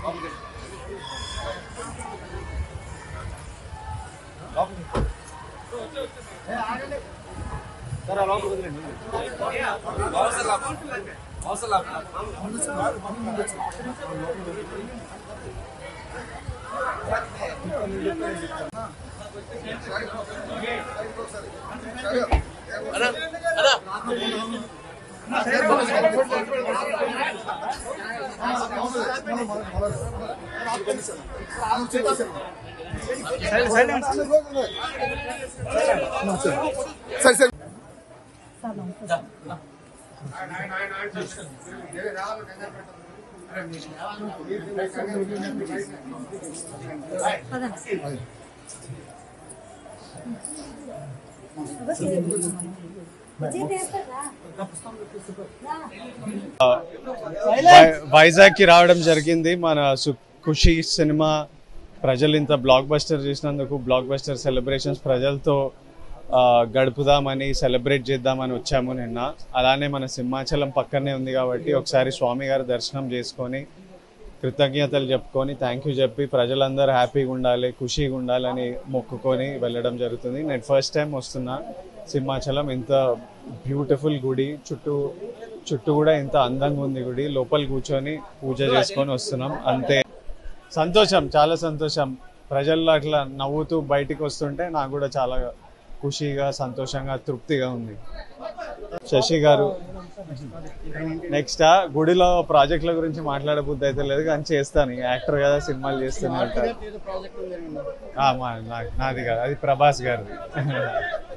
సరే సరే వై- వైజాగ్కి రావడం జరిగింది మన సు- ఖుషి సినిమా ప్రజలు ఇంత బ్లాక్ బస్టర్ చేసినందుకు బ్లాక్ బస్టర్ సెలబ్రేషన్స్ ప్రజలతో ఆ, గడుపుదామని సెలబ్రేట్ చేద్దామని వచ్చాము నిన్న అలానే మన సింహాచలం పక్కనే ఉంది కాబట్టి ఒకసారి స్వామి గారి దర్శనం చేసుకొని కృతజ్ఞతలు చెప్పుకొని థ్యాంక్ యూ చెప్పి ప్రజలందరూ హ్యాపీగా ఉండాలి ఖుషీగా ఉండాలని మొక్కుకొని వెళ్ళడం జరుగుతుంది నేను ఫస్ట్ టైం వస్తున్నా సింహాచలం ఇంత బ్యూటిఫుల్ గుడి చుట్టూ చుట్టూ కూడా ఇంత అందంగా ఉంది గుడి లోపల కూర్చొని పూజ చేసుకొని వస్తున్నాం అంతే సంతోషం చాలా సంతోషం ప్రజల్లో అట్లా నవ్వుతూ బయటికి వస్తుంటే నాకు కూడా చాలా ఖుషీగా సంతోషంగా తృప్తిగా ఉంది శశి గారు నెక్స్ట్ గుడిలో ప్రాజెక్టుల గురించి మాట్లాడబుద్ధి అయితే లేదు కానీ చేస్తాను యాక్టర్ కదా సినిమాలు చేస్తూనే ఉంటాను ఆ, మా- నా- నాది కాదు అది ప్రభాస్ గారిది